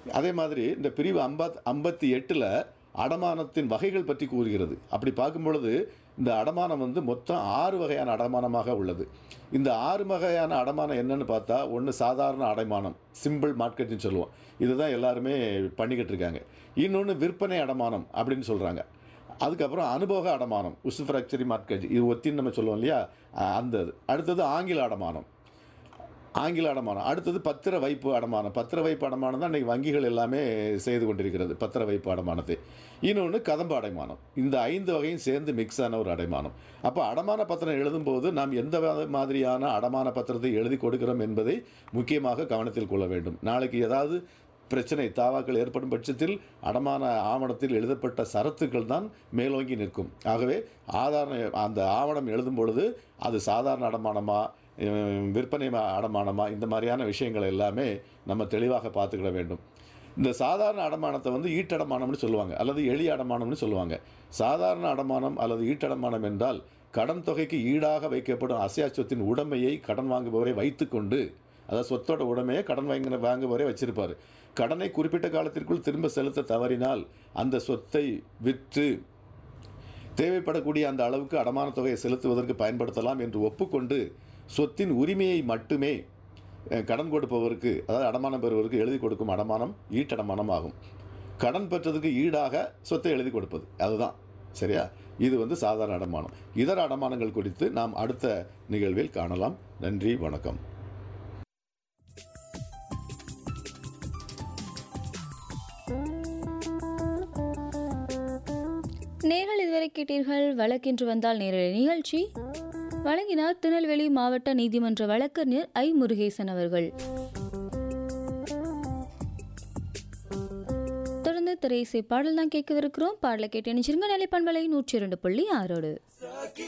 அதே மாதிரி இந்த பிரிவு ஐம்பத் ஐம்பத்தி எட்டில் அடமானத்தின் வகைகள் பற்றி கூறுகிறது அப்படி பார்க்கும் பொழுது இந்த அடமானம் வந்து மொத்தம் ஆறு வகையான அடமானமாக உள்ளது இந்த ஆறு வகையான அடமானம் என்னன்னு பார்த்தா ஒன்று சாதாரண அடமானம் சிம்பிள் மார்க்கெட்னு சொல்லுவோம் இதுதான் எல்லாருமே பண்ணிக்கிட்டு இருக்காங்க இன்னொன்று விற்பனை அடமானம் அப்படின்னு சொல்கிறாங்க அதுக்கப்புறம் அனுபவ அடமானம் உசுஃப்ராக்சரி மார்க்கெட் இது ஒத்தின்னு நம்ம சொல்லுவோம் இல்லையா அஹ் அந்த இது. அடுத்தது ஆங்கில அடமானம் ஆங்கில அடமானம் அடுத்தது பத்திர வைப்பு அடமானம் பத்திர வைப்பு அடமானம் தான் இன்றைக்கி வங்கிகள் எல்லாமே செய்து கொண்டிருக்கிறது பத்திர வைப்பு அடமானத்தை இன்னொன்று கதம்பு அடைமானம் இந்த ஐந்து வகையும் சேர்ந்து மிக்ஸ் ஆன ஒரு அடைமானம் அப்போ அடமான பத்திரம் எழுதும்போது நாம் எந்த வ- மாதிரியான அடமான பத்திரத்தை எழுதி கொடுக்கிறோம் என்பதை முக்கியமாக கவனத்தில் கொள்ள வேண்டும் நாளைக்கு ஏதாவது பிரச்சனை தாவாக்கள் ஏற்படும் பட்சத்தில் அடமான ஆவணத்தில் எழுதப்பட்ட சரத்துக்கள் தான் மேலோங்கி நிற்கும் ஆகவே ஆதார அந்த ஆவணம் எழுதும் பொழுது அது சாதாரண அடமானமா அஹ், விற்பனை ம- அடமானமா இந்த மாதிரியான விஷயங்கள் எல்லாமே நம்ம தெளிவாக பார்த்துக்கிட வேண்டும் இந்த சாதாரண அடமானத்தை வந்து ஈட்டடமானம்னு சொல்லுவாங்க அல்லது எளிய அடமானம்னு சொல்லுவாங்க சாதாரண அடமானம் அல்லது ஈட்டடமானம் என்றால் கடன் தொகைக்கு ஈடாக வைக்கப்படும் அசையா சொத்தின் உடைமையை கடன் வாங்குபவரை வைத்துக்கொண்டு அதாவது சொத்தோட உடைமையை கடன் வாங்கின வாங்குபவரே வச்சிருப்பார் கடனை குறிப்பிட்ட காலத்திற்குள் திரும்ப செலுத்த தவறினால் அந்த சொத்தை விற்று தேவைப்படக்கூடிய அந்த அளவுக்கு அடமான தொகையை செலுத்துவதற்கு பயன்படுத்தலாம் என்று ஒப்புக்கொண்டு சொத்தின் உரிமையை மட்டுமே அஹ், கடன் கொடுப்பவருக்கு அதாவது அடமானம் பெறுவருக்கு எழுதி கொடுக்கும் அடமானம் ஈட்டடமானம் ஆகும் கடன் பெற்றதுக்கு ஈடாக சொத்தை எழுதி கொடுப்பது அதுதான் சரியா இது வந்து சாதாரண அடமானம் இதர அடமானங்கள் குறித்து நாம் அடுத்த நிகழ்வில் காணலாம் நன்றி வணக்கம் நேர்கள் இதுவரை கேட்டீர்கள் வழக்கென்று வந்தால் நேரடி நிகழ்ச்சி வழங்கினார் திருநெல்வேலி மாவட்ட நீதிமன்ற வழக்கறிஞர் ஐ முருகேசன் அவர்கள் தொடர்ந்து திரையிசை பாடல் தான் கேட்கவிருக்கிறோம் பாடலை கேட்டு நினைச்சிருங்க நிலைப்பண்பலை நூற்றி இரண்டு புள்ளி ஆறோடு